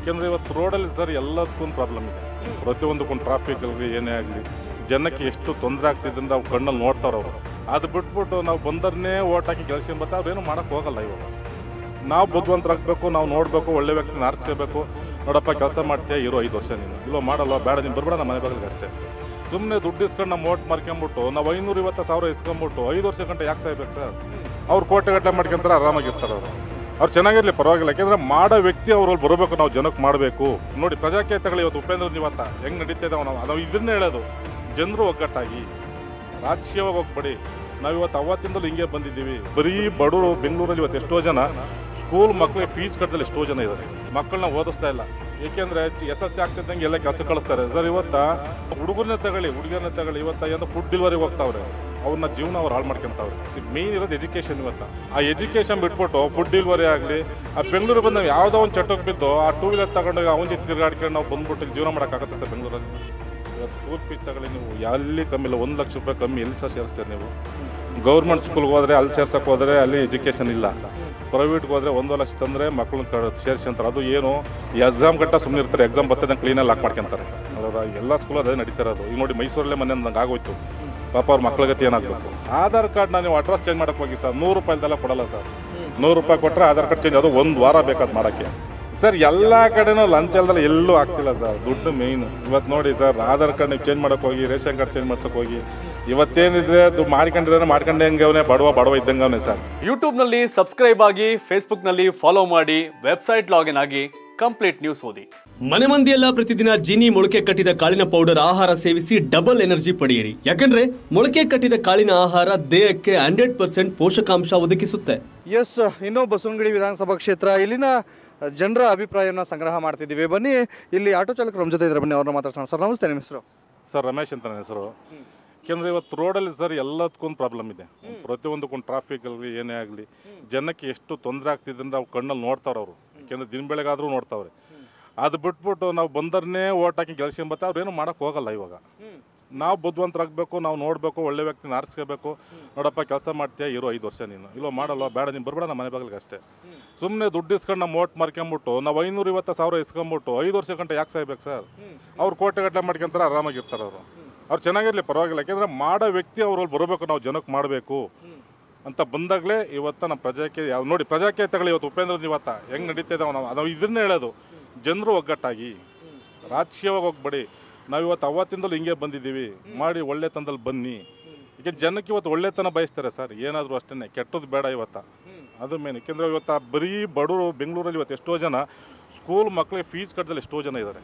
ಯಾಕೆಂದರೆ ಇವತ್ತು ರೋಡಲ್ಲಿ ಸರ್ ಎಲ್ಲದಕ್ಕೂ ಪ್ರಾಬ್ಲಮ್ ಇದೆ ಪ್ರತಿಯೊಂದಕ್ಕೂ ಟ್ರಾಫಿಕ್ ಆಗಲಿ ಏನೇ ಆಗಲಿ ಜನಕ್ಕೆ ಎಷ್ಟು ತೊಂದರೆ ಆಗ್ತಿದೆ ಅಂತ ಅವ್ರು ಕಣ್ಣಲ್ಲಿ ನೋಡ್ತಾರೆ ಅವರು ಅದು ಬಿಟ್ಬಿಟ್ಟು ನಾವು ಬಂದರನ್ನೇ ಓಟ್ ಹಾಕಿ ಕೆಲಸ ಬತ್ತ ಅವ್ರೇನು ಮಾಡೋಕ್ಕೆ ಹೋಗಲ್ಲ ಇವಾಗ ನಾವು ಬುದ್ಧಿವಂತರಾಗಬೇಕು ನಾವು ನೋಡಬೇಕು ಒಳ್ಳೆ ವ್ಯಕ್ತಿನ ಆರಿಸ್ಕೋಬೇಕು ನೋಡಪ್ಪ ಕೆಲಸ ಮಾಡ್ತೀಯ ಇರೋ ಐದು ವರ್ಷ ನೀನು ಇಲ್ಲೋ ಮಾಡಲ್ಲ ಬೇಡ ನೀನು ಬರ್ಬೇಡ ನಮ್ಮ ಮನೆ ಬಾಗಿಲಿಗೆ ಅಷ್ಟೇ ಸುಮ್ಮನೆ ದುಡ್ಡು ಇಸ್ಕೊಂಡು ನಮ್ಮ ಓಟ್ ಮಾರ್ಕೊಂಬಿಟ್ಟು ನಾವು ಐನೂರ ಐವತ್ತು ಸಾವಿರ ಇಸ್ಕೊಂಬಿಟ್ಟು ಐದು ವರ್ಷ ಗಂಟೆ ಯಾಕೆ ಸಾಯ್ಬೇಕು ಸರ್ ಅವ್ರು ಕೋಟೆ ಗಟ್ಟಲೆ ಮಾಡ್ಕೊಂತಾರೆ ಆರಾಮಾಗಿರ್ತಾರೆ ಅವರು ಅವ್ರು ಚೆನ್ನಾಗಿರ್ಲಿ ಪರವಾಗಿಲ್ಲ ಯಾಕೆಂದ್ರೆ ಮಾಡೋ ವ್ಯಕ್ತಿ ಅವ್ರಲ್ಲಿ ಬರಬೇಕು ನಾವು ಜನಕ್ಕೆ ಮಾಡಬೇಕು ನೋಡಿ ಪ್ರಜಾಕೇತಗಳು ಇವತ್ತು ಉಪೇಂದ್ರ ನಿವತ್ತ ಹೆಂಗೆ ನಡೀತಿದ್ದಾವೆ ನಾವು ನಾವು ಇದನ್ನೇ ಹೇಳೋದು ಜನರು ಒಗ್ಗಟ್ಟಾಗಿ ರಾಜಕೀಯವಾಗಿ ಹೋಗ್ಬೇಡಿ ನಾವು ಇವತ್ತು ಅವತ್ತಿಂದಲೂ ಹಿಂಗೆ ಬಂದಿದ್ದೀವಿ ಬರೀ ಬಡವರು ಬೆಂಗಳೂರಲ್ಲಿ ಇವತ್ತು ಎಷ್ಟೋ ಜನ ಸ್ಕೂಲ್ ಮಕ್ಕಳಿಗೆ ಫೀಸ್ ಕಟ್ಟದಲ್ಲಿ ಎಷ್ಟೋ ಜನ ಇದ್ದಾರೆ ಮಕ್ಕಳನ್ನ ಓದಿಸ್ತಾ ಇಲ್ಲ ಏಕೆಂದ್ರೆ ಎಸ್ ಎಲ್ ಸಿ ಆಗ್ತಿದ್ದಂಗೆ ಎಲ್ಲ ಕೆಲಸ ಕಳಿಸ್ತಾರೆ ಸರ್ ಇವತ್ತ ಹುಡುಗರನ್ನ ತಗೊಳ್ಳಿ ಹುಡುಗರನ್ನ ತಗೊಳ್ಳಿ ಇವತ್ತ ಏನೋ ಫುಡ್ ಡೆಲಿವರಿ ಹೋಗ್ತಾವ್ರೆ ಅವ್ರನ್ನ ಜೀವನ ಅವ್ರು ಹಾಳು ಮಾಡ್ಕೊಂತಾವ್ರೆ ಮೇನ್ ಇರೋದು ಎಜುಕೇಷನ್ ಇವತ್ತ ಆ ಎಜುಕೇಷನ್ ಬಿಟ್ಬಿಟ್ಟು ಫುಡ್ ಡೆಲಿವರಿ ಆಗಲಿ ಆ ಬೆಂಗಳೂರಿಗೆ ಬಂದು ನಾವು ಯಾವುದೋ ಒಂದು ಚಟಕ್ಕೆ ಬಿದ್ದು ಆ ಟೂ ವೀಲರ್ ತಗೊಂಡೋಗಿ ಅವನ ಜೊತೆ ತಿರುಗಾಡ್ಕೊಂಡು ನಾವು ಬಂದ್ಬಿಟ್ಟು ಇಲ್ಲಿ ಜೀವನ ಮಾಡೋಕ್ಕಾಗತ್ತೆ ಸರ್ ಬೆಂಗಳೂರಲ್ಲಿ ಇವಾಗ ಸ್ಕೂಲ್ ಫೀಸ್ ತಗೊಳ್ಳಿ ನೀವು ಎಲ್ಲಿ ಕಮ್ಮಿ ಇಲ್ಲ ಒಂದು ಲಕ್ಷ ರೂಪಾಯಿ ಕಮ್ಮಿ ಎಲ್ಲಿ ಸಹ ಸೇರಿಸ್ತೀರಿ ನೀವು ಗೌರ್ಮೆಂಟ್ ಸ್ಕೂಲ್ಗೆ ಹೋದರೆ ಅಲ್ಲಿ ಸೇರ್ಸಕ್ಕೆ ಹೋದರೆ ಅಲ್ಲಿ ಎಜುಕೇಷನ್ ಇಲ್ಲ ಪ್ರೈವೇಟ್ಗೆ ಹೋದರೆ ಒಂದು ಲಕ್ಷ ತಂದರೆ ಮಕ್ಕಳನ್ನ ಸೇರಿಸ್ಕೊಂತಾರೆ ಅದು ಏನು ಎಕ್ಸಾಮ್ ಗಂಟ ಸುಮ್ಮನೆ ಇರ್ತಾರೆ ಎಕ್ಸಾಮ್ ಬರ್ತದೆ ಕ್ಲೀನಲ್ಲಿ ಲಾಕ್ ಮಾಡ್ಕೊಂತಾರೆ ಅದರ ಎಲ್ಲ ಸ್ಕೂಲ್ ಅದೇ ನಡೀತಿರೋದು ಈಗ ನೋಡಿ ಮೈಸೂರಲ್ಲೇ ಮೊನ್ನೆ ನಂಗೆ ಆಗೋಯ್ತು ಪಾಪ ಅವ್ರ ಮಕ್ಳ ಗತಿ ಏನಾಗಬೇಕು ಆಧಾರ್ ಕಾರ್ಡ್ನ ನೀವು ಅಡ್ರೆಸ್ ಚೇಂಜ್ ಮಾಡಕ್ಕೆ ಹೋಗಿ ಸರ್ ನೂರು ರೂಪಾಯಿದೆಲ್ಲ ಕೊಡಲ್ಲ ಸರ್ ನೂರು ರೂಪಾಯಿ ಕೊಟ್ಟರೆ ಆಧಾರ್ ಕಾರ್ಡ್ ಚೇಂಜ್ ಅದು ಒಂದು ವಾರ ಬೇಕಾದ್ ಮಾಡೋಕ್ಕೆ ಸರ್ ಎಲ್ಲ ಕಡೆನೂ ಲಂಚ್ ಅಲ್ದಲ್ಲ ಎಲ್ಲೂ ಆಗ್ತಿಲ್ಲ ಸರ್ ದುಡ್ಡು ಮೇಯ್ನು ಇವತ್ತು ನೋಡಿ ಸರ್ ಆಧಾರ್ ಕಾರ್ಡ್ ನೀವು ಚೇಂಜ್ ಮಾಡಕ್ಕೆ ಹೋಗಿ ರೇಷನ್ ಕಾರ್ಡ್ ಚೇಂಜ್ ಮಾಡ್ಸಕ್ಕೆ ಹೋಗಿ ಇವತ್ತೇನಿದ್ರೆ ಅದು ಮಾಡ್ಕೊಂಡಿದ್ರೆ ಮಾಡ್ಕೊಂಡೆ ಹೆಂಗೆ ಅವನೇ ಬಡವ ಬಡವ ಇದ್ದಂಗೆ ಅವನೇ ಸರ್ ಯೂಟ್ಯೂಬ್ನಲ್ಲಿ ಸಬ್ಸ್ಕ್ರೈಬ್ ಆಗಿ ಫೇಸ್ಬುಕ್ನಲ್ಲಿ ಫಾಲೋ ಮಾಡಿ ವೆಬ್ಸೈಟ್ ಲಾಗಿನ್ ಆಗಿ ಕಂಪ್ಲೀಟ್ ನ್ಯೂಸ್ ಓದಿ ಮನೆ ಮಂದಿಯೆಲ್ಲ ಪ್ರತಿದಿನ ಜೀನಿ ಮೊಳಕೆ ಕಟ್ಟಿದ ಕಾಳಿನ ಪೌಡರ್ ಆಹಾರ ಸೇವಿಸಿ ಡಬಲ್ ಎನರ್ಜಿ ಪಡೆಯಿರಿ ಯಾಕಂದ್ರೆ ಮೊಳಕೆ ಕಟ್ಟಿದ ಕಾಳಿನ ಆಹಾರ ದೇಹಕ್ಕೆ ಹಂಡ್ರೆಡ್ ಪರ್ಸೆಂಟ್ ಪೋಷಕಾಂಶ ಒದಗಿಸುತ್ತೆ ಎಸ್ ಇನ್ನು ಬಸವನಗುಡಿ ವಿಧಾನಸಭಾ ಕ್ಷೇತ್ರ ಇಲ್ಲಿನ ಜನರ ಅಭಿಪ್ರಾಯನ ಸಂಗ್ರಹ ಮಾಡ್ತಿದ್ದೀವಿ ಬನ್ನಿ ಇಲ್ಲಿ ಆಟೋ ಚಾಲಕರು ನಮ್ಮ ಜೊತೆ ಇದ್ದಾರೆ ಬನ್ನಿ ಅವ್ರನ್ನ ಮಾತಾಡ್ಸೋಣ ಸರ್ ನಮಸ್ತೆ ನಿಮ್ಮ ಹೆಸರು ಸರ್ ರಮೇಶ್ ಅಂತ ನನ್ನ ಹೆಸರು ಯಾಕೆಂದರೆ ಇವತ್ತು ರೋಡಲ್ಲಿ ಸರ್ ಎಲ್ಲದಕ್ಕೂ ಪ್ರಾಬ್ಲಮ್ ಇದೆ ಪ್ರತಿಯೊಂದಕ್ಕೂ ಟ್ರಾಫಿಕ್ ಆಗಲಿ ಏನೇ ಆಗಲಿ ಜನಕ್ಕೆ ಎಷ್ಟು ತೊಂದರೆ ಆಗ್ತಿದೆ ಅಂತ ಅವ್ರು ಕಣ್ಣಲ್ಲಿ ನೋಡ್ತಾರೆ ಅವರು ಯಾಕೆಂದರೆ ದಿನ ಬೆಳಗಾದರೂ ನೋಡ್ತಾವ್ರೆ ಅದು ಬಿಟ್ಬಿಟ್ಟು ನಾವು ಬಂದರನ್ನೇ ಓಟ್ ಹಾಕಿ ಗೆಲ್ಸ್ಕೊಂಬತ್ತ ಅವ್ರೇನು ಮಾಡೋಕ್ಕೆ ಹೋಗಲ್ಲ ಇವಾಗ ನಾವು ಬುದ್ಧಿವಂತರಾಗಬೇಕು ನಾವು ನೋಡಬೇಕು ಒಳ್ಳೆ ವ್ಯಕ್ತಿನ ಆರಿಸ್ಕೋಬೇಕು ನೋಡಪ್ಪ ಕೆಲಸ ಮಾಡ್ತೀಯ ಇರೋ ಐದು ವರ್ಷ ನೀನು ಇಲ್ಲೋ ಮಾಡಲ್ಲ ಬೇಡ ನೀನು ಬರ್ಬೇಡ ನಮ್ಮ ಮನೆ ಬಾಗಿಲಿಗೆ ಅಷ್ಟೇ ಸುಮ್ಮನೆ ದುಡ್ಡು ಇಸ್ಕೊಂಡು ನಮ್ಮ ಓಟ್ ಮಾರ್ಕೊಂಬಿಟ್ಟು ನಾವು ಐನೂರ ಐವತ್ತು ಸಾವಿರ ಇಸ್ಕೊಂಬಿಟ್ಟು ಐದು ವರ್ಷ ಗಂಟೆ ಯಾಕೆ ಸಾಯ್ಬೇಕು ಸರ್ ಅವ್ರು ಕೋಟೆ ಗಟ್ಟಲೆ ಮಾಡ್ಕೊಂತಾರೆ ಆರಾಮಾಗಿರ್ತಾರೆ ಅವರು ಅವ್ರು ಚೆನ್ನಾಗಿರ್ಲಿ ಪರವಾಗಿಲ್ಲ ಯಾಕೆಂದ್ರೆ ಮಾಡೋ ವ್ಯಕ್ತಿ ಅವ್ರಲ್ಲಿ ಬರಬೇಕು ನಾವು ಜನಕ್ಕೆ ಮಾಡಬೇಕು ಅಂತ ಬಂದಾಗಲೇ ಇವತ್ತು ನಮ್ಮ ಪ್ರಜಾಕ್ಕೆ ಯಾವ ನೋಡಿ ಪ್ರಜಾಕೇತಗಳು ಇವತ್ತು ಉಪೇಂದ್ರ ನಿವತ್ತ ಹೆಂಗೆ ನಡೀತಿದ್ದಾವೆ ನಾವು ನಾವು ಇದನ್ನೇ ಹೇಳೋದು ಜನರು ಒಗ್ಗಟ್ಟಾಗಿ ರಾಜಕೀಯವಾಗಿ ಹೋಗ್ಬೇಡಿ ನಾವು ಇವತ್ತು ಅವತ್ತಿಂದಲೂ ಹಿಂಗೆ ಬಂದಿದ್ದೀವಿ ಮಾಡಿ ಒಳ್ಳೆತನದಲ್ಲಿ ಬನ್ನಿ ಈಗ ಜನಕ್ಕೆ ಇವತ್ತು ಒಳ್ಳೆತನ ಬಯಸ್ತಾರೆ ಸರ್ ಏನಾದರೂ ಅಷ್ಟೇ ಕೆಟ್ಟದ್ದು ಬೇಡ ಇವತ್ತು ಅದು ಮೇನ್ ಯಾಕೆಂದರೆ ಇವತ್ತು ಆ ಬರೀ ಬಡವರು ಬೆಂಗಳೂರಲ್ಲಿ ಇವತ್ತು ಎಷ್ಟೋ ಜನ ಸ್ಕೂಲ್ ಮಕ್ಕಳಿಗೆ ಫೀಸ್ ಕಟ್ಟದಲ್ಲಿ ಎಷ್ಟೋ ಜನ ಇದ್ದಾರೆ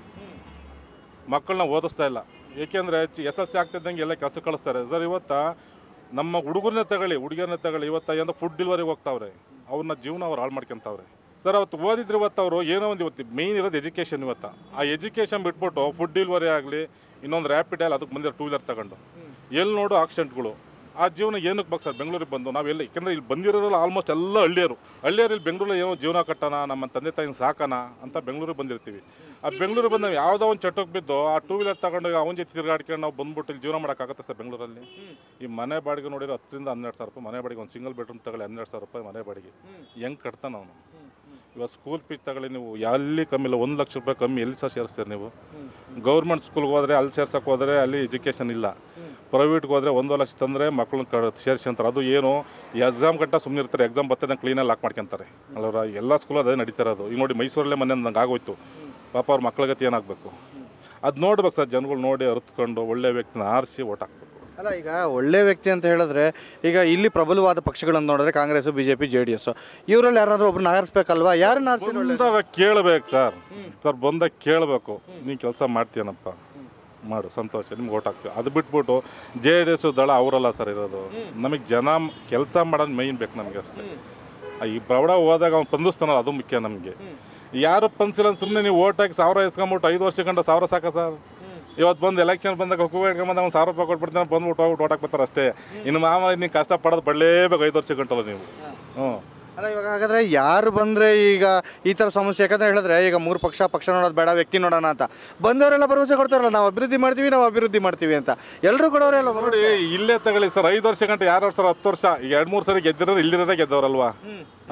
ಮಕ್ಕಳನ್ನ ಓದಿಸ್ತಾ ಇಲ್ಲ ಏಕೆಂದರೆ ಎಸ್ ಎಲ್ ಸಿ ಆಗ್ತಿದ್ದಂಗೆ ಎಲ್ಲ ಕೆಲಸ ಕಳಿಸ್ತಾರೆ ಸರ್ ಇವತ್ತು ನಮ್ಮ ಹುಡುಗರನ್ನ ತಗೊಳ್ಳಿ ಹುಡುಗಿಯರನ್ನ ತಗೊಳ್ಳಿ ಇವತ್ತು ಏನೋ ಫುಡ್ ಡೆಲಿವರಿಗೆ ಹೋಗ್ತಾವ್ರೆ ಅವ್ರನ್ನ ಜೀವನ ಅವ್ರು ಹಾಳು ಮಾಡ್ಕೊಂತಾವ್ರೆ ಸರ್ ಅವತ್ತು ಓದಿದ್ರೆ ಇವತ್ತು ಅವರು ಏನೋ ಒಂದು ಇವತ್ತು ಮೇಯ್ನ್ ಇರೋದು ಎಜುಕೇಷನ್ ಇವತ್ತು ಆ ಎಜುಕೇಷನ್ ಬಿಟ್ಬಿಟ್ಟು ಫುಡ್ ಡೆಲಿವರಿ ಆಗಲಿ ಇನ್ನೊಂದು ರ್ಯಾಪಿಡ್ ಅಲ್ಲಿ ಅದಕ್ಕೆ ಬಂದಿರೋ ಟೂ ವೀಲರ್ ತಗೊಂಡು ಎಲ್ಲಿ ನೋಡು ಆಕ್ಸಿಡೆಂಟ್ಗಳು ಆ ಜೀವನ ಏನಕ್ಕೆ ಬೇಕು ಸರ್ ಬೆಂಗಳೂರಿಗೆ ಬಂದು ನಾವೆಲ್ಲ ಯಾಕೆಂದರೆ ಇಲ್ಲಿ ಬಂದಿರೋರೆಲ್ಲ ಆಲ್ಮೋಸ್ಟ್ ಎಲ್ಲ ಹಳ್ಳಿಯರು ಹಳ್ಳಿಯರು ಇಲ್ಲಿ ಬೆಂಗಳೂರಲ್ಲಿ ಏನೋ ಜೀವನ ಕಟ್ಟೋಣ ನಮ್ಮ ತಂದೆ ತಾಯಿನ ಸಾಕೋಣ ಅಂತ ಬೆಂಗಳೂರಿಗೆ ಬಂದಿರ್ತೀವಿ ಆ ಬೆಂಗಳೂರಿಗೆ ಬಂದು ನಾವು ಯಾವುದೋ ಒಂದು ಚಟಕ್ಕೆ ಬಿದ್ದು ಆ ಟೂ ವೀಲರ್ ತಗೊಂಡು ಅವನ ಜೊತೆ ತಿರುಗಾಡ್ಕೊಂಡು ನಾವು ಬಂದ್ಬಿಟ್ಟು ಇಲ್ಲಿ ಜೀವನ ಮಾಡೋಕ್ಕಾಗತ್ತೆ ಸರ್ ಬೆಂಗಳೂರಲ್ಲಿ ಈ ಮನೆ ಬಾಡಿಗೆ ನೋಡಿರೋ ಹತ್ತರಿಂದ ಹನ್ನೆರಡು ಸಾವಿರ ರೂಪಾಯಿ ಮನೆ ಬಾಡಿಗೆ ಒಂದು ಸಿಂಗಲ್ ಬೆಡ್ರೂಮ್ ತಗೊಳ್ಳಿ ಹನ್ನೆರಡು ಸಾವಿರ ರೂಪಾಯಿ ಮನೆ ಬಾಡಿಗೆ ಹೆಂಗೆ ಕಟ್ತಾನ ಅವನು ಇವಾಗ ಸ್ಕೂಲ್ ಫೀಸ್ ತಗೊಳ್ಳಿ ನೀವು ಎಲ್ಲಿ ಕಮ್ಮಿ ಇಲ್ಲ ಒಂದು ಲಕ್ಷ ರೂಪಾಯಿ ಕಮ್ಮಿ ಎಲ್ಲಿ ಸಹ ಸೇರಿಸ್ತೀರಿ ನೀವು ಗೌರ್ಮೆಂಟ್ ಸ್ಕೂಲ್ಗೆ ಹೋದರೆ ಅಲ್ಲಿ ಸೇರ್ಸಕ್ಕೆ ಹೋದರೆ ಅಲ್ಲಿ ಎಜುಕೇಷನ್ ಇಲ್ಲ ಪ್ರೈವೇಟ್ಗೆ ಹೋದರೆ ಒಂದು ಲಕ್ಷ ತಂದರೆ ಮಕ್ಕಳನ್ನ ಕ ಸೇರಿಸ್ಕೊಂತಾರೆ ಅದು ಏನು ಎಕ್ಸಾಮ್ ಗಂಟ ಸುಮ್ಮನೆ ಇರ್ತಾರೆ ಎಕ್ಸಾಮ್ ಬರ್ತದೆ ಕ್ಲೀನಲ್ಲಿ ಲಾಕ್ ಮಾಡ್ಕೊಂತಾರೆ ಅಲ್ಲವ್ರ ಎಲ್ಲ ಸ್ಕೂಲ್ ಅದೇ ನಡೀತಿರೋದು ಈಗ ನೋಡಿ ಮೈಸೂರಲ್ಲೇ ಮೊನ್ನೆ ನಂಗೆ ಆಗೋಯ್ತು ಪಾಪ ಅವ್ರ ಮಕ್ಳ ಗತಿ ಏನಾಗಬೇಕು ಅದು ನೋಡ್ಬೇಕು ಸರ್ ಜನಗಳು ನೋಡಿ ಅರಿತ್ಕೊಂಡು ಒಳ್ಳೆ ವ್ಯಕ್ತಿನ ಆರಿಸಿ ಓಟ್ ಹಾಕ್ಬೇಕು ಅಲ್ಲ ಈಗ ಒಳ್ಳೆ ವ್ಯಕ್ತಿ ಅಂತ ಹೇಳಿದ್ರೆ ಈಗ ಇಲ್ಲಿ ಪ್ರಬಲವಾದ ಪಕ್ಷಗಳನ್ನು ನೋಡಿದ್ರೆ ಕಾಂಗ್ರೆಸ್ ಬಿಜೆಪಿ ಜೆ ಡಿ ಎಸ್ ಇವರಲ್ಲಿ ಯಾರಾದ್ರೂ ಒಬ್ರನ್ನ ಆರಿಸ್ಬೇಕಲ್ವಾ ಯಾರನ್ನ ಆರಿಸಿದ್ರೆ ಒಳ್ಳೆ ಬಂದಾಗ ಕೇಳಬೇಕು ಸರ್ ಸರ್ ಬಂದಾಗ ಕೇಳಬೇಕು ನೀನು ಕೆಲಸ ಮಾಡ್ತೀಯನಪ್ಪ ಮಾಡು ಸಂತೋಷ ನಿಮ್ಗೆ ಓಟ್ ಹಾಕ್ತೀವಿ ಅದು ಬಿಟ್ಬಿಟ್ಟು ಜೆ ಡಿ ಎಸ್ ದಳ ಅವರಲ್ಲ ಸರ್ ಇರೋದು ನಮಗೆ ಜನ ಕೆಲಸ ಮಾಡೋದು ಮೈನ್ ಬೇಕು ನಮಗೆ ಅಷ್ಟೇ ಆ ಈ ಪ್ರೌಢ ಹೋದಾಗ ಅವ್ನು ಸ್ಪಂದಿಸ್ತಾನಲ್ಲ ಅದು ಮುಖ್ಯ ನಮಗೆ ಯಾರು ಸ್ಪಂದಿಸಿಲ್ಲ ಸುಮ್ಮನೆ ನೀವು ಓಟ್ ಹಾಕಿ ಸಾವಿರ ಇಸ್ಕೊಂಬಿಟ್ಟು ಐದು ವರ್ಷ ಗಂಟ ಸಾವಿರ ಸಾಕ ಸರ್ ಇವತ್ತು ಬಂದು ಎಲೆಕ್ಷನ್ ಬಂದಾಗ ಹೂವು ಇಟ್ಕೊಂಬಂದಾಗ ಒಂದು ಸಾವಿರ ರೂಪಾಯಿ ಕೊಟ್ಬಿಡ್ತಾನೆ ಬಂದ್ಬಿಟ್ಟು ಹೋಗ್ಬಿಟ್ಟು ಓಟ್ ಹಾಕ್ಬಿಡ್ತಾರೆ ಅಷ್ಟೇ ಇನ್ನು ಮಾಮೂಲಿ ನೀವು ಕಷ್ಟ ಪಡೋದು ಬಡಲೇಬೇಕು ಐದು ವರ್ಷ ಗಂಟಲ್ಲ ನೀವು ಹ್ಞೂ ಅಲ್ಲ ಇವಾಗ ಹಾಗಾದ್ರೆ ಯಾರು ಬಂದ್ರೆ ಈಗ ಈ ಥರ ಸಮಸ್ಯೆ ಯಾಕಂದ್ರೆ ಹೇಳಿದ್ರೆ ಈಗ ಮೂರು ಪಕ್ಷ ಪಕ್ಷ ನೋಡೋದು ಬೇಡ ವ್ಯಕ್ತಿ ನೋಡೋಣ ಅಂತ ಬಂದವರೆಲ್ಲ ಭರವಸೆ ಕೊಡ್ತಾರಲ್ಲ ನಾವು ಅಭಿವೃದ್ಧಿ ಮಾಡ್ತೀವಿ ನಾವು ಅಭಿವೃದ್ಧಿ ಮಾಡ್ತೀವಿ ಅಂತ ಎಲ್ಲರೂ ಕೊಡೋರೆಲ್ಲ ನೋಡಿ ಇಲ್ಲೇ ತಗೊಳ್ಳಿ ಸರ್ ಐದು ವರ್ಷ ಗಂಟೆ ಯಾರು ಸರ್ ಹತ್ತು ವರ್ಷ ಈಗ ಎರಡು ಮೂರು ಸರಿ ಗೆದ್ದಿರೋರು ಇಲ್ಲಿರೋರೇ ಗೆದ್ದವ್ರಲ್ವಾ ಹಾಂ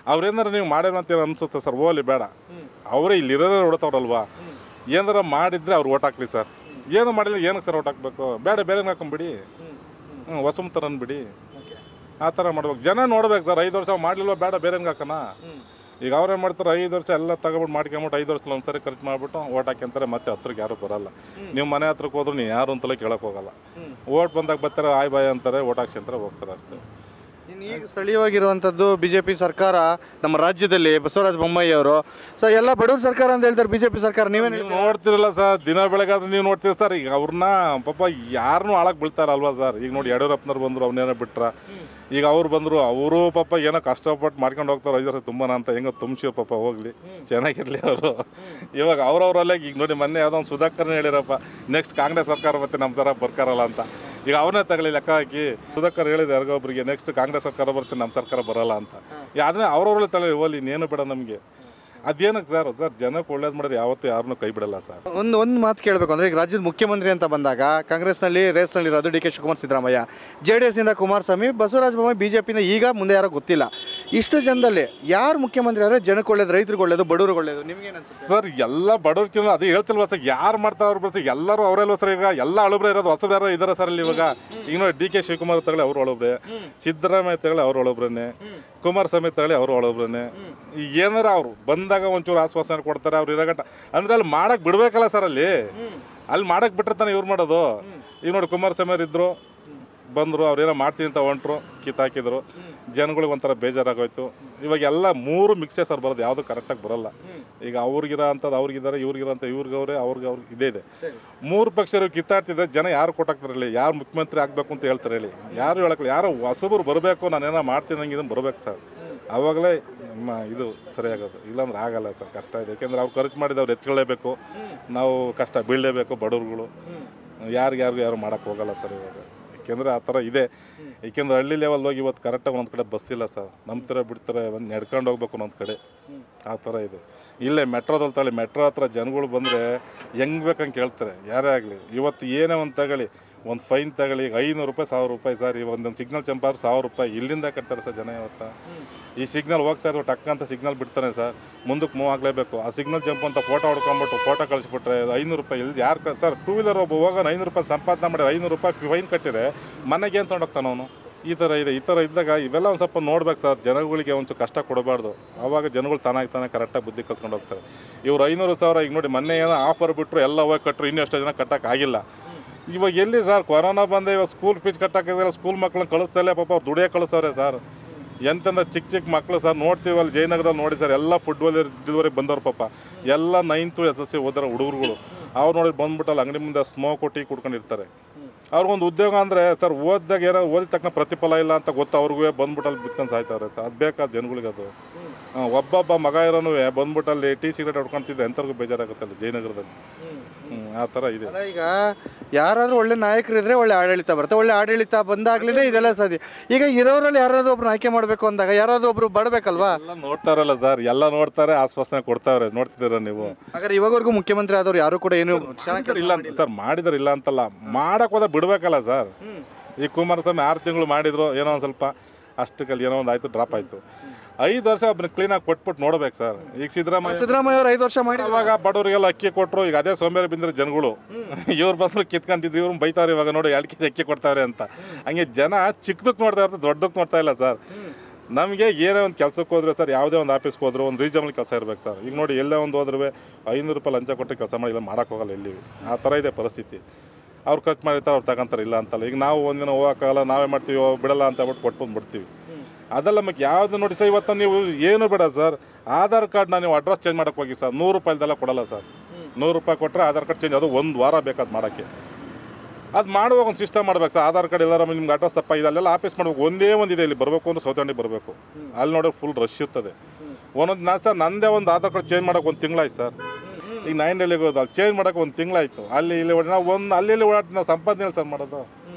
ಅವ್ರೇನಾರು ನೀವು ಮಾಡ್ಯಾರ ಅಂತ ಅನ್ಸುತ್ತೆ ಸರ್ ಹೋಗ್ಲಿ ಬೇಡ ಅವರೇ ಇಲ್ಲಿ ಇರೋರೇ ಹೊಡ್ತಾವ್ರಲ್ವಾ ಏನಾರ ಮಾಡಿದ್ರೆ ಅವ್ರು ಓಟ್ ಹಾಕ್ಲಿ ಸರ್ ಏನು ಮಾಡಿಲ್ಲ ಏನಕ್ಕೆ ಸರ್ ಓಟ್ ಹಾಕ್ಬೇಕು ಬೇಡ ಬೇರೆ ಹಾಕೊಂಬಿಡಿ ಹ್ಞೂ ಹೊಸಮತರ ಅನ್ಬಿಡಿ ಆ ಥರ ಮಾಡ್ಬೇಕು ಜನ ನೋಡ್ಬೇಕು ಸರ್ ಐದು ವರ್ಷ ಮಾಡಲಿಲ್ಲ ಬೇಡ ಬೇರೆ ಹಾಕೋಣ ಈಗ ಅವ್ರೇನು ಮಾಡ್ತಾರೆ ಐದು ವರ್ಷ ಎಲ್ಲ ತಗೊಬಿಟ್ಟು ಮಾಡ್ಕೊಂಬಿಟ್ಟು ಐದು ವರ್ಷ ಒಂದ್ಸರಿ ಖರ್ಚು ಮಾಡಿಬಿಟ್ಟು ಓಟ್ ಹಾಕ್ಯಂತಾರೆ ಮತ್ತೆ ಹತ್ರಕ್ಕೆ ಯಾರು ಬರಲ್ಲ ನೀವು ಮನೆ ಹತ್ರಕ್ಕೆ ಹೋದ್ರು ನೀವು ಯಾರು ಅಂತಲೇ ಕೇಳಕ್ಕೆ ಹೋಗಲ್ಲ ಓಟ್ ಬಂದಾಗ ಬರ್ತಾರೆ ಆಯ್ ಬಾಯ್ ಅಂತಾರೆ ಓಟ್ ಹಾಕ್ಸ್ಕೊಂತಾರೆ ಹೋಗ್ತಾರೆ ಅಷ್ಟೇ ಇನ್ನು ಈಗ ಸ್ಥಳೀಯವಾಗಿರುವಂಥದ್ದು ಬಿ ಜೆ ಪಿ ಸರ್ಕಾರ ನಮ್ಮ ರಾಜ್ಯದಲ್ಲಿ ಬಸವರಾಜ ಬೊಮ್ಮಾಯಿ ಅವರು ಸೊ ಎಲ್ಲ ಬಡವ್ರ ಸರ್ಕಾರ ಅಂತ ಹೇಳ್ತಾರೆ ಬಿ ಜೆ ಪಿ ಸರ್ಕಾರ ನೀವೇನು ನೀವು ನೋಡ್ತಿರಲ್ಲ ಸರ್ ದಿನ ಬೆಳಗಾದ್ರೆ ನೀವು ನೋಡ್ತೀರಿ ಸರ್ ಈಗ ಅವ್ರನ್ನ ಪಾಪ ಯಾರನ್ನೂ ಆಳಕ್ಕೆ ಬೀಳ್ತಾರಲ್ವಾ ಸರ್ ಈಗ ನೋಡಿ ಯಡಿಯೂರಪ್ಪನವ್ರು ಬಂದರು ಅವನೇನೋ ಬಿಟ್ರ ಈಗ ಅವ್ರು ಬಂದರು ಅವರು ಪಾಪ ಏನೋ ಕಷ್ಟಪಟ್ಟು ಮಾಡ್ಕೊಂಡು ಹೋಗ್ತಾರೆ ಐದು ವರ್ಷ ತುಂಬಾನ ಅಂತ ಹೆಂಗೋ ತುಂಬಿಸಿರ್ ಪಾಪ ಹೋಗ್ಲಿ ಚೆನ್ನಾಗಿರ್ಲಿ ಅವರು ಇವಾಗ ಅವ್ರವ್ರಲ್ಲೇ ಈಗ ನೋಡಿ ಮೊನ್ನೆ ಯಾವುದೋ ಒಂದು ಸುಧಾಕರ್ನ ಹೇಳಿರಪ್ಪ ನೆಕ್ಸ್ಟ್ ಕಾಂಗ್ರೆಸ್ ಸರ್ಕಾರ ಮತ್ತೆ ನಮ್ಮ ಸರ ಬರ್ಕಾರಲ್ಲ ಅಂತ ಈಗ ಅವನೇ ತಗೊಳ್ಳಿ ಲೆಕ್ಕ ಹಾಕಿ ಸುಧಾಕರ್ ಹೇಳಿದೆ ಯಾರಿಗೊಬ್ರಿಗೆ ನೆಕ್ಸ್ಟ್ ಕಾಂಗ್ರೆಸ್ ಸರ್ಕಾರ ಬರ್ತೀನಿ ನಮ್ಮ ಸರ್ಕಾರ ಬರಲ್ಲ ಅಂತ ಅದನ್ನೇ ಅವ್ರವ್ರಲ್ಲೇ ತಗೊಳ್ಳಿ ಹೋಗ್ಲಿ ಇನ್ನೇನು ಬೇಡ ನಮಗೆ ಅದೇನಕ್ಕೆ ಸರ್ ಸರ್ ಜನಕ್ಕೆ ಒಳ್ಳೇದು ಮಾಡಿದ್ರೆ ಯಾವತ್ತೂ ಯಾರನ್ನೂ ಕೈ ಬಿಡಲ್ಲ ಸರ್ ಒಂದು ಒಂದು ಮಾತು ಕೇಳಬೇಕು ಅಂದರೆ ಈಗ ರಾಜ್ಯದ ಮುಖ್ಯಮಂತ್ರಿ ಅಂತ ಬಂದಾಗ ಕಾಂಗ್ರೆಸ್ನಲ್ಲಿ ರೇಸ್ನಲ್ಲಿ ಇರೋದು ಡಿ ಕೆ ಶಿವಕುಮಾರ್ ಸಿದ್ದರಾಮಯ್ಯ ಜೆ ಡಿ ಎಸ್ನಿಂದ ಕುಮಾರಸ್ವಾಮಿ ಬಸವರಾಜ ಬೊಮ್ಮಾಯಿ ಬಿ ಜೆ ಪಿಯಿಂದ ಈಗ ಮುಂದೆ ಯಾರೋ ಗೊತ್ತಿಲ್ಲ ಇಷ್ಟು ಜನದಲ್ಲಿ ಯಾರು ಮುಖ್ಯಮಂತ್ರಿ ಆದರೆ ಜನಕ್ಕೆ ಒಳ್ಳೇದು ರೈತರಿಗೆ ಒಳ್ಳೇದು ಬಡವ್ರಿಗೆ ಒಳ್ಳೇದು ನಿಮ್ಗೇನು ಅನ್ಸುತ್ತೆ ಸರ್ ಎಲ್ಲ ಬಡವ್ರ ಅದೇ ಹೇಳ್ತಿಲ್ವ ಸರ್ ಯಾರು ಮಾಡ್ತಾವ್ರ ಬಸ್ ಎಲ್ಲರೂ ಅವರೆಲ್ಲ ಸರ್ ಈಗ ಎಲ್ಲ ಅಳುಬ್ರೆ ಇರೋದು ಹೊಸಬ್ರು ಯಾರೋ ಇದಾರೆ ಸರ್ ಅಲ್ಲಿ ಇವಾಗ ಈಗ ನೋಡಿ ಡಿ ಕೆ ಶಿವಕುಮಾರ್ ತಗೊಳ್ಳಿ ಅವ್ರು ಒಳಬ್ರೆ ಸಿದ್ದರಾಮಯ್ಯ ತಗೊಳ್ಳಿ ಅವ್ರು ಒಳಬ್ರನ್ನೇ ಕುಮಾರಸ್ವಾಮಿ ತಗೊಳ್ಳಿ ಅವ್ರು ಒಳಬ್ರನ್ನೇ ಈಗ ಏನಾರ ಅವರು ಬಂದಾಗ ಒಂಚೂರು ಆಶ್ವಾಸನೆ ಕೊಡ್ತಾರೆ ಅವ್ರು ಇರೋಗಂಟ ಅಂದ್ರೆ ಅಲ್ಲಿ ಮಾಡಕ್ ಬಿಡ್ಬೇಕಲ್ಲ ಸರ್ ಅಲ್ಲಿ ಅಲ್ಲಿ ಮಾಡಕ್ ಬಿಟ್ರೆ ತಾನೇ ಇವ್ರು ಮಾಡೋದು ಈಗ ನೋಡಿ ಕುಮಾರಸ್ವಾಮಿ ಅವ್ರು ಇದ್ರು ಬಂದರು ಅವ್ರೇನೋ ಮಾಡ್ತೀನಿ ಅಂತ ಹೊಂಟ್ರು ಕಿತ್ತಾಕಿದ್ರು ಜನಗಳಿಗೆ ಒಂಥರ ಬೇಜಾರಾಗೋಯ್ತು ಇವಾಗ ಎಲ್ಲ ಮೂರು ಮಿಕ್ಸೇ ಸರ್ ಬರೋದು ಯಾವುದು ಕರೆಕ್ಟಾಗಿ ಬರಲ್ಲ ಈಗ ಅವ್ರಿಗಿರೋ ಅಂಥದ್ದು ಅವ್ರಿಗಿದ್ದಾರೆ ಇವ್ರಿಗಿರೋ ಅಂತ ಇವ್ರಿಗೆ ಅವ್ರೆ ಅವ್ರಿಗೆ ಅವ್ರಿಗೆ ಇದೇ ಇದೆ ಮೂರು ಪಕ್ಷರು ಕಿತ್ತಾಡ್ತಿದ್ರೆ ಜನ ಯಾರು ಕೊಟ್ಟಾಕ್ತಾರಲ್ಲಿ ಯಾರು ಮುಖ್ಯಮಂತ್ರಿ ಆಗಬೇಕು ಅಂತ ಹೇಳ್ತಾರೆ ಹೇಳಿ ಯಾರು ಹೇಳಕ್ಕಿಲ್ಲ ಯಾರೋ ಹೊಸಬರು ಬರಬೇಕು ನಾನೇನೋ ಮಾಡ್ತೀನಿ ನಂಗೆ ಇದನ್ನು ಬರಬೇಕು ಸರ್ ಆವಾಗಲೇ ನಮ್ಮ ಇದು ಸರಿಯಾಗೋದು ಇಲ್ಲಾಂದ್ರೆ ಆಗಲ್ಲ ಸರ್ ಕಷ್ಟ ಇದೆ ಯಾಕೆಂದ್ರೆ ಅವ್ರು ಖರ್ಚು ಮಾಡಿದ ಅವ್ರು ಎತ್ಕೊಳ್ಳೇಬೇಕು ನಾವು ಕಷ್ಟ ಬೀಳಲೇಬೇಕು ಬಡವ್ರುಗಳು ಯಾರಿಗೆ ಯಾರಿಗೂ ಯಾರು ಮಾಡೋಕ್ಕೆ ಹೋಗಲ್ಲ ಸರ್ ಇವಾಗ ಯಾಕೆಂದರೆ ಆ ಥರ ಇದೆ ಏಕೆಂದ್ರೆ ಹಳ್ಳಿ ಲೆವೆಲ್ ಹೋಗಿ ಇವತ್ತು ಕರೆಕ್ಟಾಗಿ ಒಂದೊಂದು ಕಡೆ ಬಸ್ ಇಲ್ಲ ಸರ್ ನಂಬ್ತಾರೆ ಬಿಡ್ತಾರೆ ಒಂದು ನಡ್ಕೊಂಡು ಹೋಗ್ಬೇಕು ಒಂದೊಂದು ಕಡೆ ಆ ಥರ ಇದೆ ಇಲ್ಲೇ ಮೆಟ್ರೋದಲ್ಲಿ ತಗೊಳ್ಳಿ ಮೆಟ್ರೋ ಹತ್ರ ಜನಗಳು ಬಂದರೆ ಹೆಂಗೆ ಬೇಕಂಗೆ ಕೇಳ್ತಾರೆ ಯಾರೇ ಆಗಲಿ ಇವತ್ತು ಏನೇ ಒಂದು ತಗೊಳ್ಳಿ ಒಂದು ಫೈನ್ ತಗೊಳ್ಳಿ ಈಗ ಐನೂರು ರೂಪಾಯಿ ಸಾವಿರ ರೂಪಾಯಿ ಸರ್ ಈ ಒಂದೊಂದು ಸಿಗ್ನಲ್ ಜಂಪ್ ಆದ್ರೆ ಸಾವಿರ ರೂಪಾಯಿ ಇಲ್ಲಿಂದ ಕಟ್ತಾರೆ ಸರ್ ಜನ ಇವತ್ತು ಈ ಸಿಗ್ನಲ್ ಹೋಗ್ತಾ ಇರೋ ಟಕ್ ಅಂತ ಸಿಗ್ನಲ್ ಬಿಡ್ತಾನೆ ಸರ್ ಮುಂದಕ್ಕೆ ಮೂವ್ ಆಗಲೇಬೇಕು ಆ ಸಿಗ್ನಲ್ ಜಂಪ್ ಅಂತ ಫೋಟೋ ಹೊಡ್ಕೊಂಬಿಟ್ಟು ಫೋಟೋ ಕಳಿಸ್ಬಿಟ್ರೆ ಐನೂರು ರೂಪಾಯಿ ಇಲ್ಲಿ ಯಾರು ಸರ್ ಟೂ ವೀಲರ್ ಒಬ್ಬ ಹೋಗೋನು ಐನೂರು ರೂಪಾಯಿ ಸಂಪಾದನೆ ಮಾಡಿ ಐನೂರು ರೂಪಾಯಿ ಫೈನ್ ಕಟ್ಟಿದ್ರೆ ಮನೆಗೆ ಏನು ತೊಗೊಂಡೋಗ್ತಾನೆ ಅವನು ಈ ಥರ ಇದೆ ಈ ಥರ ಇದ್ದಾಗ ಇವೆಲ್ಲ ಒಂದು ಸ್ವಲ್ಪ ನೋಡ್ಬೇಕು ಸರ್ ಜನಗಳಿಗೆ ಒಂಚೂರು ಕಷ್ಟ ಕೊಡಬಾರ್ದು ಆವಾಗ ಜನಗಳು ತಾನಾಗಿ ತಾನೇ ಕರೆಕ್ಟಾಗಿ ಬುದ್ಧಿ ಕಲ್ತ್ಕೊಂಡು ಹೋಗ್ತಾರೆ ಇವ್ರು ಐನೂರು ಸಾವಿರ ಈಗ ನೋಡಿ ಮೊನ್ನೆ ಏನೋ ಆಫರ್ ಬಿಟ್ಟರು ಎಲ್ಲ ಹೋಗಿ ಕಟ್ಟರು ಇನ್ನೂ ಎಷ್ಟೋ ಜನ ಕಟ್ಟಕ್ಕೆ ಆಗಿಲ್ಲ ಇವಾಗ ಎಲ್ಲಿ ಸರ್ ಕೊರೋನಾ ಬಂದ ಇವಾಗ ಸ್ಕೂಲ್ ಫೀಸ್ ಕಟ್ಟಕ್ಕಿದ್ರೆ ಸ್ಕೂಲ್ ಮಕ್ಳನ್ನ ಕಳಿಸ್ತಲೇ ಪಾಪ ಅವ್ರು ದುಡಿಯೋ ಕಳಿಸ್ತವ್ರೆ ಸರ್ ಎಂತಂದ ಚಿಕ್ಕ ಚಿಕ್ಕ ಮಕ್ಕಳು ಸರ್ ನೋಡ್ತೀವಿ ಅಲ್ಲಿ ಜಯನಗರದಲ್ಲಿ ನೋಡಿ ಸರ್ ಎಲ್ಲ ಫುಡ್ ಡೆಲಿವರಿ ಬಂದವ್ರು ಪಾಪ ಎಲ್ಲ ನೈನ್ತು ಎಸ್ ಎಸ್ ಸಿ ಓದಾರ ಹುಡುಗರುಗಳು ಅವ್ರು ನೋಡಿ ಬಂದ್ಬಿಟ್ಟಲ್ಲಿ ಅಂಗಡಿ ಮುಂದೆ ಸ್ಮೋಕ್ ಟೀ ಕುಡ್ಕೊಂಡಿರ್ತಾರೆ ಅವ್ರಿಗೊಂದು ಉದ್ಯೋಗ ಅಂದರೆ ಸರ್ ಓದಿದಾಗ ಏನೋ ಓದಿದ ತಕ್ಷಣ ಪ್ರತಿಫಲ ಇಲ್ಲ ಅಂತ ಗೊತ್ತು ಅವ್ರಿಗೂ ಬಂದ್ಬಿಟ್ಟಲ್ಲಿ ಬಿತ್ಕೊಂಡು ಸಾಯ್ತಾರೆ ಸರ್ ಅದು ಬೇಕಾದ ಜನಗಳಿಗೆ ಅದು ಹಾಂ ಒಬ್ಬೊಬ್ಬ ಮಗ ಇರೋನು ಬಂದ್ಬಿಟ್ಟಲ್ಲಿ ಟೀ ಸಿಗರೇಟ್ ಹೊಡ್ಕೊಂತಿದ್ದೆ ಎಂಥವ್ರಿಗೂ ಬೇಜಾರಾಗುತ್ತೆ ಅಲ್ಲಿ ಜಯನಗರದಲ್ಲಿ ಹ್ಞೂ ಆ ಥರ ಇದೆ ಅಲ್ಲ ಈಗ ಯಾರಾದರೂ ಒಳ್ಳೆ ನಾಯಕರಿದ್ರೆ ಒಳ್ಳೆ ಆಡಳಿತ ಬರುತ್ತೆ ಒಳ್ಳೆ ಆಡಳಿತ ಬಂದಾಗ್ಲೇ ಇದೆಲ್ಲ ಸಾಧ್ಯ ಈಗ ಇರೋರಲ್ಲಿ ಯಾರಾದರೂ ಒಬ್ರು ಆಯ್ಕೆ ಮಾಡಬೇಕು ಅಂದಾಗ ಯಾರಾದರೂ ಒಬ್ರು ಬಡಬೇಕಲ್ವಾ ಎಲ್ಲ ನೋಡ್ತಾರಲ್ಲ ಸರ್ ಎಲ್ಲ ನೋಡ್ತಾರೆ ಆಶ್ವಾಸನೆ ಕೊಡ್ತಾವ್ರೆ ನೋಡ್ತಿದ್ದೀರ ನೀವು ಹಾಗಾದ್ರೆ ಇವಾಗವರೆಗೂ ಮುಖ್ಯಮಂತ್ರಿ ಆದವ್ರು ಯಾರು ಕೂಡ ಏನು ಚೆನ್ನಾಗಿ ಇಲ್ಲ ಅಂತ ಸರ್ ಮಾಡಿದ್ರೆ ಇಲ್ಲ ಅಂತಲ್ಲ ಮಾಡಕ್ ಹೋದ ಬಿಡ್ಬೇಕಲ್ಲ ಸರ್ ಈ ಕುಮಾರಸ್ವಾಮಿ ಆರು ತಿಂಗಳು ಮಾಡಿದ್ರು ಏನೋ ಒಂದು ಸ್ವಲ್ಪ ಅಷ್ಟಕ್ಕಲ್ಲಿ ಏನೋ ಒಂದು ಆಯ್ತು ಡ್ರಾಪ್ ಆಯ್ತು ಐದು ವರ್ಷ ಒಬ್ಬನ ಕ್ಲೀನಾಗಿ ಕೊಟ್ಬಿಟ್ಟು ನೋಡ್ಬೇಕು ಸರ್ ಈಗ ಸಿದ್ದರಾಮಯ್ಯ ಸಿದ್ದರಾಮಯ್ಯ ಅವ್ರು ಐದು ವರ್ಷ ಮಾಡಿ ಅವಾಗ ಬಡವರಿಗೆಲ್ಲ ಅಕ್ಕಿ ಕೊಟ್ಟರು ಈಗ ಅದೇ ಸೋಂಬೇರಿ ಬಿಂದ್ರೆ ಜನಗಳು ಇವ್ರು ಬಂದ್ರು ಕಿತ್ಕೊಂತಿದ್ರು ಇವ್ರು ಬೈತಾವ್ರೆ ಇವಾಗ ನೋಡಿ ಎರಡು ಕೆಜಿ ಅಕ್ಕಿ ಕೊಡ್ತಾವ್ರೆ ಅಂತ ಹಂಗೆ ಜನ ಚಿಕ್ಕದಕ್ಕೆ ನೋಡ್ತಾ ಇರ್ತಾರೆ ದೊಡ್ಡದಕ್ಕೆ ನೋಡ್ತಾ ಇಲ್ಲ ಸರ್ ನಮಗೆ ಏನೇ ಒಂದು ಕೆಲಸಕ್ಕೆ ಹೋದ್ರೆ ಸರ್ ಯಾವುದೇ ಒಂದು ಆಫೀಸ್ಗೆ ಹೋದ್ರು ಒಂದು ರೀಸನಬಲ್ ಕೆಲಸ ಇರ್ಬೇಕು ಸರ್ ಈಗ ನೋಡಿ ಎಲ್ಲೇ ಒಂದು ಹೋದ್ರೆ ಐನೂರು ರೂಪಾಯಿ ಲಂಚ ಕೊಟ್ಟು ಕೆಲಸ ಮಾಡಿ ಇಲ್ಲ ಮಾಡೋಕೆ ಹೋಗಲ್ಲ ಎಲ್ಲಿ ಆ ಥರ ಇದೆ ಪರಿಸ್ಥಿತಿ ಅವ್ರು ಖರ್ಚು ಮಾಡಿರ್ತಾರೆ ಅವ್ರು ತಗೊಂತಾರೆ ಇಲ್ಲ ಅಂತಲ್ಲ ಈಗ ನಾವು ಒಂದಿನ ಹೋಗೋಕ್ಕಾಗಲ್ಲ ನಾವೇ ಮಾಡ್ತೀವಿ ಓ, ಬಿಡಲ್ಲ ಅಂತ ಹೇಳ್ಬಿಟ್ಟು ಕೊಟ್ಟು ಬಂದ್ಬಿಡ್ತೀವಿ ಅದೆಲ್ಲ ನಮಗೆ ಯಾವ್ದು ನೋಡಿ ಸರ್ ಇವತ್ತು ನೀವು ಏನು ಬೇಡ ಸರ್ ಆಧಾರ್ ಕಾರ್ಡ್ನ ನೀವು ಅಡ್ರೆಸ್ ಚೇಂಜ್ ಮಾಡೋಕೆ ಹೋಗಿ ಸರ್ ನೂರು ರೂಪಾಯಿದೆಲ್ಲ ಕೊಡಲ್ಲ ಸರ್ ನೂರು ರೂಪಾಯಿ ಕೊಟ್ಟರೆ ಆಧಾರ್ ಕಾರ್ಡ್ ಚೇಂಜ್ ಅದು ಒಂದು ವಾರ ಬೇಕಾದ್ ಮಾಡೋಕ್ಕೆ ಅದು ಮಾಡುವಾಗ ಒಂದು ಸಿಸ್ಟಮ್ ಮಾಡ್ಬೇಕು ಸರ್ ಆಧಾರ್ ಕಾರ್ಡ್ ಎಲ್ಲಾರ ನಿಮ್ಗೆ ಅಡ್ರೆಸ್ ತಪ್ಪ ಇದೆ ಅಲ್ಲೆಲ್ಲ ಆಫೀಸ್ ಮಾಡ್ಬೇಕು ಒಂದೇ ಒಂದು ಇದೆ ಇಲ್ಲಿ ಬರಬೇಕು ಅಂದ್ರೆ ಸೌತಂಡಿ ಬರಬೇಕು ಅಲ್ಲಿ ನೋಡಿದ್ರೆ ಫುಲ್ ರಶ್ ಇರ್ತದೆ ಒಂದೊಂದು ನಾ ಸರ್ ನಂದೇ ಒಂದು ಆಧಾರ್ ಕಾರ್ಡ್ ಚೇಂಜ್ ಮಾಡೋಕೆ ಒಂದು ತಿಂಗಳಾಯ್ತು ಸರ್ ಈಗ ನೈನ್ ಡೆಲ್ಲಿಗೆ ಹೋದ ಅಲ್ಲಿ ಚೇಂಜ್ ಮಾಡೋಕೆ ಒಂದು ತಿಂಗಳಾಯ್ತು ಅಲ್ಲಿ ಇಲ್ಲಿ ಓಡಿ ನಾವು ಒಂದು ಅಲ್ಲಿ ಇಲ್ಲಿ ಓಡಾಡ್ತೀವಿ ನಾವು ಸಂಪಾದನೆ ಸರ್ ಮಾಡೋದು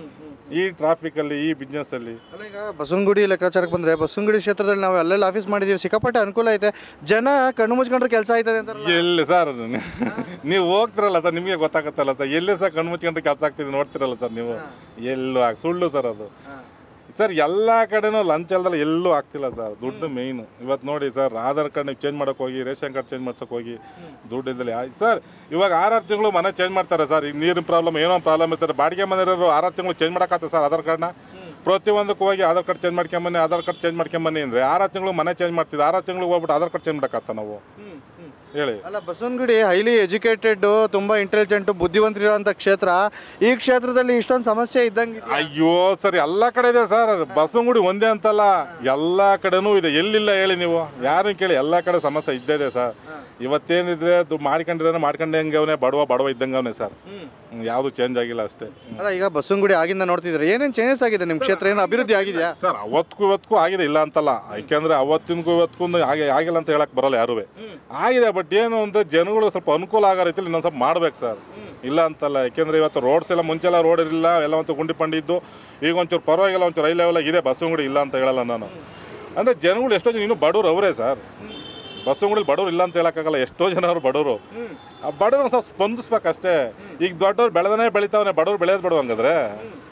ಈ ಟ್ರಾಫಿಕಲ್ಲಿ ಈ ಬಿಸ್ನೆಸ್ಸಲ್ಲಿ ಅಲ್ಲ ಈಗ ಬಸವನಗುಡಿ ಲೆಕ್ಕಾಚಾರಕ್ಕೆ ಬಂದ್ರೆ ಬಸವನಗುಡಿ ಕ್ಷೇತ್ರದಲ್ಲಿ ನಾವು ಅಲ್ಲೆಲ್ಲ ಆಫೀಸ್ ಮಾಡಿದೀವಿ ಸಿಕ್ಕಾಪಟ್ಟೆ ಅನುಕೂಲ ಐತೆ ಜನ ಕಣ್ಣು ಮುಚ್ಕೊಂಡ್ರೆ ಕೆಲಸ ಆಯ್ತದೆ ಅಂತಾರಲ್ಲ ಎಲ್ಲಿ ಸರ್ ನೀವು ಹೋಗ್ತಿರಲ್ಲ ಸರ್ ನಿಮಗೆ ಗೊತ್ತಾಗತ್ತಲ್ಲ ಸರ್ ಎಲ್ಲಿ ಸರ್ ಕಣ್ಣು ಮುಚ್ಕೊಂಡ್ರೆ ಕೆಲಸ ಆಗ್ತಿದೆ ನೋಡ್ತಿರಲ್ಲ ಸರ್ ನೀವು ಎಲ್ಲೂ ಆಗ ಸುಳ್ಳು ಸರ್ ಅದು ಸರ್ ಎಲ್ಲ ಕಡೆನೂ ಲಂಚ್ ಅಲ್ದಲ್ಲ ಎಲ್ಲೂ ಆಗ್ತಿಲ್ಲ ಸರ್ ದುಡ್ಡು ಮೇಯ್ನು ಇವತ್ತು ನೋಡಿ ಸರ್ ಆಧಾರ್ ಕಾರ್ಡ್ ನೀವು ಚೇಂಜ್ ಮಾಡೋಕೆ ಹೋಗಿ ರೇಷನ್ ಕಾರ್ಡ್ ಚೇಂಜ್ ಮಾಡ್ಸೋಕೆ ಹೋಗಿ ದುಡ್ಡು ಇದ್ದಲ್ಲಿ ಆಯ್ತು ಸರ್ ಇವಾಗ ಆರಾರು ತಿಂಗಳು ಮನೆ ಚೇಂಜ್ ಮಾಡ್ತಾರೆ ಸರ್ ಈಗ ನೀರಿನ ಪ್ರಾಬ್ಲಮ್ ಏನೋ ಪ್ರಾಬ್ಲಮ್ ಇರ್ತಾರೆ ಬಾಡಿಗೆ ಮನೆ ಇರೋರು ಆರಾರು ತಿಂಗಳು ಚೇಂಜ್ ಮಾಡೋಕ್ಕಾಗ್ತದೆ ಸರ್ ಆಧಾರ್ ಕಾರ್ಡ್ನ ಪ್ರತಿಯೊಂದಕ್ಕೂ ಹೋಗಿ ಆಧಾರ್ ಕಾರ್ಡ್ ಚೇಂಜ್ ಮಾಡ್ಕೊಂಬನ್ನಿ ಆಧಾರ್ ಕಾರ್ಡ್ ಚೇಂಜ್ ಮಾಡ್ಕೊಂಬನ್ನಿ ಅಂದರೆ ಆರಾರು ತಿಂಗಳು ಮನೆ ಚೇಂಜ್ ಮಾಡ್ತಿದ್ದೆ ಆರಾರು ತಿಂಗಳು ಹೋಗ್ಬಿಟ್ಟು ಆಧಾರ್ ಕಾರ್ಡ್ ಚೇಂಜ್ ಮಾಡೋಕ್ಕಾಗ್ತ ನಾವು ಹೇಳಿ ಅಲ್ಲ ಬಸವನಗುಡಿ ಹೈಲಿ ಎಜುಕೇಟೆಡ್ ತುಂಬಾ ಇಂಟೆಲಿಜೆಂಟ್ ಬುದ್ಧಿವಂತರಿರುವಂತ ಕ್ಷೇತ್ರ ಈ ಕ್ಷೇತ್ರದಲ್ಲಿ ಇಷ್ಟೊಂದು ಸಮಸ್ಯೆ ಇದ್ದಂಗೆ ಅಯ್ಯೋ ಸರ್ ಎಲ್ಲ ಕಡೆ ಇದೆ ಸರ್ ಬಸವನಗುಡಿ ಒಂದೇ ಅಂತಲ್ಲ ಎಲ್ಲ ಕಡೆನೂ ಇದೆ ಎಲ್ಲಿಲ್ಲ ಹೇಳಿ ನೀವು ಯಾರು ಕೇಳಿ ಎಲ್ಲ ಕಡೆ ಸಮಸ್ಯೆ ಇದ್ದೇ ಇದೆ ಸರ್ ಇವತ್ತೇನಿದ್ರೆ ಅದು ಮಾಡ್ಕೊಂಡಿರೋ ಮಾಡ್ಕೊಂಡಂಗೆ ಅವನೇ ಬಡವ ಬಡವ ಇದ್ದಂಗೆ ಅವನೇ ಸರ್ ಯಾವುದು ಚೇಂಜ್ ಆಗಿಲ್ಲ ಅಷ್ಟೇ ಅಲ್ಲ ಈಗ ಬಸವನಗುಡಿ ಆಗಿಂದ ನೋಡ್ತಿದ್ರೆ ಏನೇನು ಚೇಂಜಸ್ ಆಗಿದೆ ನಿಮ್ಮ ಕ್ಷೇತ್ರ ಏನು ಅಭಿವೃದ್ಧಿ ಆಗಿದೆಯಾ ಸರ್ ಅವತ್ತಿಗೂ ಇವತ್ತಿಗೂ ಆಗಿದೆ ಇಲ್ಲ ಅಂತಲ್ಲ ಯಾಕೆಂದ್ರೆ ಅವತ್ತಿನಗೂ ಇವತ್ತಿಗೂ ಆಗಿ ಆಗಿಲ್ಲ ಅಂತ ಹೇಳಕ್ ಬರಲ್ಲ ಯಾರೂ ಆಗಿದೆ ಬಟ್ ಏನು ಅಂದ್ರೆ ಜನಗಳು ಸ್ವಲ್ಪ ಅನುಕೂಲ ಆಗೋ ರೀತಿಯಲ್ಲಿ ಇನ್ನೊಂದು ಸ್ವಲ್ಪ ಮಾಡ್ಬೇಕು ಸರ್ ಇಲ್ಲ ಅಂತಲ್ಲ ಯಾಕೆಂದ್ರೆ ಇವತ್ತು ರೋಡ್ಸ್ ಎಲ್ಲ ಮುಂಚೆಲ್ಲ ರೋಡ್ ಇರಲಿಲ್ಲ ಎಲ್ಲ ಒಂದು ಗುಂಡಿ ಪಂಡಿ ಇದ್ದು ಈಗ ಒಂಚೂರು ಪರವಾಗಿಲ್ಲ ಒಂಚೂರು ರೈಲ್ ಲೆವೆಲ್ ಇದೆ ಬಸ್ಸುಂಗುಡಿ ಇಲ್ಲ ಅಂತ ಹೇಳಲ್ಲ ನಾನು ಅಂದ್ರೆ ಜನಗಳು ಎಷ್ಟೋ ಜನ ಇನ್ನೂ ಬಡವ್ರು ಅವರೇ ಸರ್ ಬಸ್ಸುಂಗುಡಿಲಿ ಬಡವ್ರು ಇಲ್ಲ ಅಂತ ಹೇಳಕ್ಕಾಗಲ್ಲ ಎಷ್ಟೋ ಜನ ಅವ್ರು ಬಡವರು ಆ ಬಡವ್ರು ಸ್ವಲ್ಪ ಸ್ಪಂದಿಸ್ಬೇಕಷ್ಟೇ ಈಗ ದೊಡ್ಡವ್ರು ಬೆಳೆದನೇ ಬೆಳಿತಾವನೆ ಬಡವ್ರು ಬೆಳೆಯೋದು ಬಡವ ಹಂಗಂದ್ರೆ